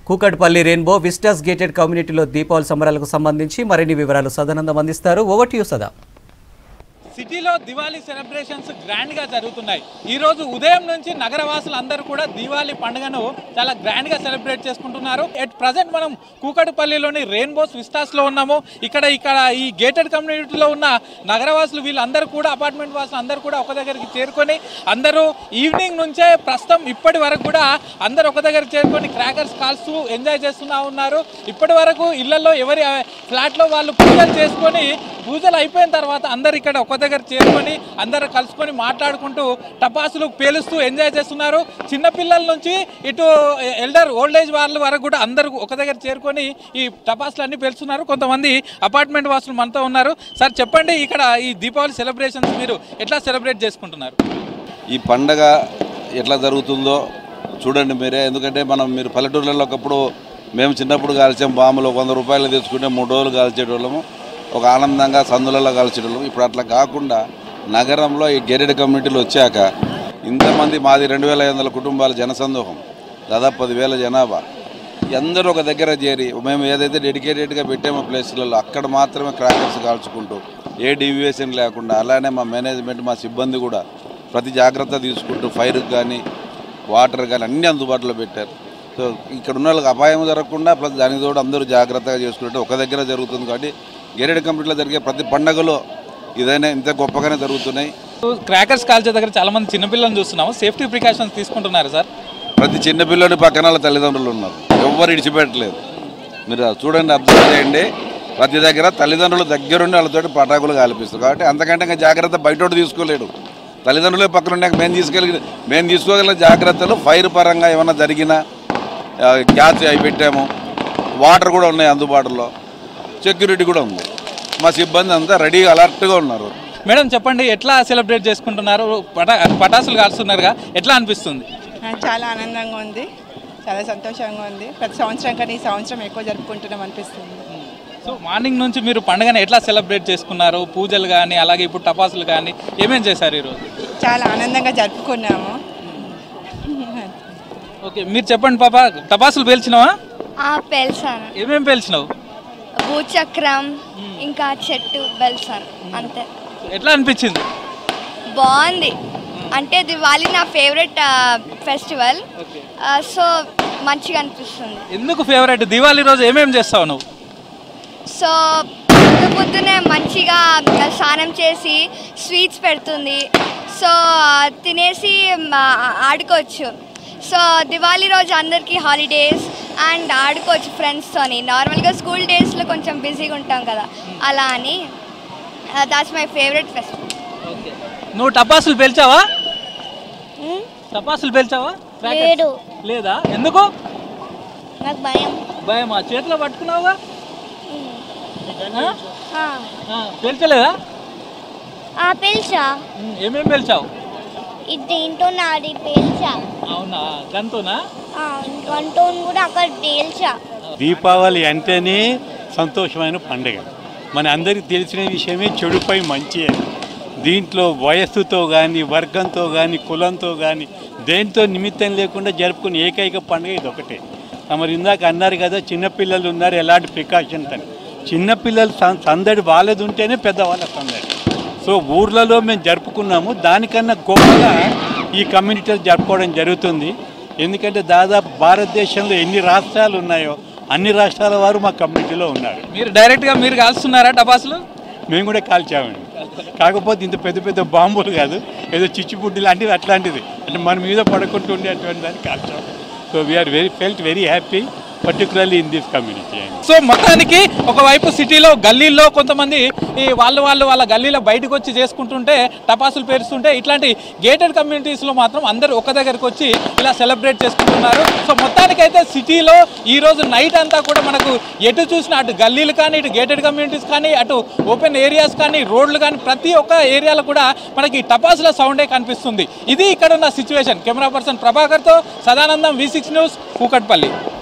Kukatpally rainbow Vistas gated కమ్యూనిటీలో దీపావళి సంబరాలకు సంబంధించి మరిన్ని వివరాలు సదానందం అందిస్తారు ఓవర్ టు యు సదా సిటీలో దివాళీ సెలబ్రేషన్స్ గ్రాండ్ గా జరుగుతున్నాయి ఈ రోజు ఉదయం నుంచి నగరవాసులు అందరూ కూడా దివాళీ పండుగను చాలా గ్రాండ్ గా సెలబ్రేట్ చేసుకుంటున్నారు ఎట్ ప్రజెంట్ మనం కూకట్పల్లిలోని రెయిన్బోస్ విస్టాస్ లో ఉన్నాము ఇక్కడ ఇక్కడ ఈ గేటెడ్ కమ్యూనిటీలో ఉన్న నగరవాసులు వీళ్ళందరూ కూడా అపార్ట్మెంట్ వాసులు అందరూ కూడా ఒక దగ్గరికి చేరుకొని అందరూ ఈవినింగ్ నుంచే ప్రస్తుతం ఇప్పటి వరకు కూడా అందరూ ఒక దగ్గరికి చేరుకొని క్రాకర్స్ కాల్స్తూ ఎంజాయ్ చేస్తున్నా ఉన్నారు ఇప్పటి వరకు ఇళ్లలో ఎవరి ఫ్లాట్లో వాళ్ళు పూజలు చేసుకొని పూజలు అయిపోయిన తర్వాత అందరు ఇక్కడ ఒక దగ్గర చేరుకొని అందరు కలుసుకొని మాట్లాడుకుంటూ టపాసులు పేలుస్తూ ఎంజాయ్ చేస్తున్నారు చిన్నపిల్లల నుంచి ఇటు ఎల్డర్ ఓల్డ్ ఏజ్ వాళ్ళ వరకు కూడా అందరూ ఒక దగ్గర చేరుకొని ఈ టపాసులు అన్ని పేలుస్తున్నారు కొంతమంది అపార్ట్మెంట్ వాసులు మనతో ఉన్నారు సార్ చెప్పండి ఇక్కడ ఈ దీపావళి సెలబ్రేషన్స్ మీరు ఎట్లా సెలబ్రేట్ చేసుకుంటున్నారు ఈ పండగ ఎట్లా జరుగుతుందో చూడండి మీరే ఎందుకంటే మనం మీరు పల్లెటూర్లలో ఒకప్పుడు మేము చిన్నప్పుడు కాల్చాం బాంబులు వంద రూపాయలు తెచ్చుకుంటే మూడు రోజులు కాల్చేటోళ్ళము ఒక ఆనందంగా సందులలో కాల్చేటోళ్ళము ఇప్పుడు అట్లా కాకుండా నగరంలో ఈ గెరెడ్ కమ్యూనిటీలు వచ్చాక ఇంతమంది మాది రెండు వేల ఐదు వందల కుటుంబాల జనసందోహం దాదాపు పదివేల జనాభా అందరూ ఒక దగ్గర చేరి మేము ఏదైతే డెడికేటెడ్గా పెట్టామో ప్లేస్లలో అక్కడ మాత్రమే క్రాకర్స్ కాల్చుకుంటూ ఏ డీవియేషన్ లేకుండా అలానే మా మేనేజ్మెంట్ మా సిబ్బంది కూడా ప్రతి జాగ్రత్త తీసుకుంటూ ఫైర్కి కానీ వాటర్ కానీ అన్నీ అందుబాటులో పెట్టారు సో ఇక్కడ ఉన్న వాళ్ళకి అపాయం జరగకుండా ప్లస్ దానికి తోడు అందరూ జాగ్రత్తగా చేసుకున్నట్టు ఒక దగ్గర జరుగుతుంది కాబట్టి గెరెడ్ కంప్యూటర్లో జరిగే ప్రతి పండగలో ఇదైనా ఇంత గొప్పగానే జరుగుతున్నాయి క్రాకర్స్ కాల్చే దగ్గర చాలా మంది చిన్నపిల్లలను చూస్తున్నాము సేఫ్టీ ప్రికాషన్స్ తీసుకుంటున్నారు సార్ ప్రతి చిన్న పిల్లడి పక్కన వాళ్ళ తల్లిదండ్రులు ఉన్నారు ఎవ్వరు ఇడిచిపెట్టలేదు మీరు అది చూడండి అబ్జర్వ్ చేయండి ప్రతి దగ్గర తల్లిదండ్రులు దగ్గరుండి వాళ్ళతోటి పటాకులు కాల్పిస్తారు కాబట్టి అంతకంటే ఇంకా జాగ్రత్త బయటోడు తీసుకోలేడు తల్లిదండ్రులే పక్కన ఉండే మేము తీసుకెళ్ళి మేము తీసుకోగలిగిన జాగ్రత్తలు ఫైర్ పరంగా ఏమైనా జరిగినా ఆ, గ్యాస్ అవి పెట్టాము వాటర్ కూడా ఉన్నాయి అందుబాటులో సెక్యూరిటీ కూడా ఉంది మా సిబ్బంది అంతా రెడీగా అలర్ట్గా ఉన్నారు మేడం చెప్పండి ఎట్లా సెలబ్రేట్ చేసుకుంటున్నారు పటా పటాసులు కాల్స్తున్నారుగా ఎట్లా అనిపిస్తుంది ఆ, చాలా ఆనందంగా ఉంది చాలా సంతోషంగా ఉంది ప్రతి సంవత్సరం కానీ ఈ సంవత్సరం ఎక్కువ జరుపుకుంటున్నాం అనిపిస్తుంది సో మార్నింగ్ నుంచి మీరు పండుగను ఎట్లా సెలబ్రేట్ చేసుకున్నారు పూజలు కానీ అలాగే ఇప్పుడు టపాసులు కానీ ఏమేం చేశారు ఈరోజు చాలా ఆనందంగా జరుపుకున్నాము ఓకే మీరు చెప్పండి పాప టపాసులు పేల్చినావా ఆ పెల్సాను ఏమేం పేల్చినావు భూచక్రం ఇంకా చెట్టు బెల్సాను అంతే ఎట్లా అనిపించింది బాగుంది అంటే దివాళీ నా ఫేవరెట్ ఫెస్టివల్ ఓకే సో మంచిగా అనిపిస్తుంది ఎందుకు ఫేవరెట్ దివాళీ రోజు ఏమేం చేస్తావు నువ్వు సో పొద్దు పొద్దునే మంచిగా స్నానం చేసి స్వీట్స్ పెడుతుంది సో తినేసి మ, ఆడుకోవచ్చు సో దివాళీ రోజు అందరికీ హాలిడేస్ అండ్ ఆడుకోవచ్చు ఫ్రెండ్స్తోని నార్మల్గా స్కూల్ డేస్లో కొంచెం బిజీగా ఉంటాం కదా అలా అని that's my favourite festival okay నువ్వు టపాసులు పేల్చావా టపాసులు పేల్చావా Crackers? లేదు. లేదా ఎందుకు నాకు భయం భయమా చేతిలో పట్టుకున్నావుగా ఆ? ఆ, పేల్చలేదా పిలిచా ఉమ్, ఏమేం పేల్చావు ఇది దీంతో నాది పేల్చా అవునా గంతునా ఇంకంటూ కూడా అక్కడ పేల్చా దీపావళి అంటేనే సంతోషమైన పండుగ మన అందరికీ తెలిసిన విషయమే చెడుపై మంచి అని దీంట్లో వయస్సుతో కానీ వర్గంతో కానీ కులంతో కానీ దేంతో నిమిత్తం లేకుండా జరుపుకునే ఏకైక పండుగ ఇది ఒకటే మరి ఇందాక అన్నారు కదా చిన్నపిల్లలు ఉన్నారు ఎలాంటి ప్రికాషన్స్ అని చిన్నపిల్లలు సం- సందడి వాళ్ళది ఉంటేనే పెద్దవాళ్ళ సందడి సో ఊర్లలో మేము జరుపుకున్నాము దానికన్నా గొప్పగా ఈ కమ్యూనిటీలు జరుపుకోవడం జరుగుతుంది ఎందుకంటే దాదాపు భారతదేశంలో ఎన్ని రాష్ట్రాలు ఉన్నాయో అన్ని రాష్ట్రాల వారు మా కమ్యూనిటీలో ఉన్నారు మీరు డైరెక్ట్గా మీరు కాల్స్తున్నారా టపాసులు మేము కూడా కాల్చామండి కాకపోతే ఇంత పెద్ద పెద్ద బాంబులు కాదు ఏదో చిచ్చుపుడ్డి లాంటిది అట్లాంటిది అంటే మన మీద పడకుండా ఉండేటువంటి దాన్ని కాల్చాము so we are very felt very happy particularly in this community అండి సో మొత్తానికి ఒకవైపు సిటీలో గల్లీల్లో కొంతమంది ఈ వాళ్ళు వాళ్ళు వాళ్ళ గల్లీలో బయటకు వచ్చి చేసుకుంటుంటే టపాసులు పేరుస్తుంటే ఇట్లాంటి గేటెడ్ కమ్యూనిటీస్లో మాత్రం అందరూ ఒక దగ్గరకు వచ్చి ఇలా సెలబ్రేట్ చేసుకుంటున్నారు సో మొత్తానికైతే సిటీలో ఈ రోజు నైట్ అంతా కూడా మనకు ఎటు చూసినా అటు గల్లీలు కానీ ఇటు గేటెడ్ కమ్యూనిటీస్ కానీ అటు ఓపెన్ ఏరియాస్ కానీ రోడ్లు కానీ ప్రతి ఒక్క ఏరియాలో కూడా మనకి టపాసుల సౌండే కనిపిస్తుంది ఇది ఇక్కడ ఉన్న సిచ్యువేషన్ కెమెరా పర్సన్ ప్రభాకర్తో Sadanandam V six News Kukatpally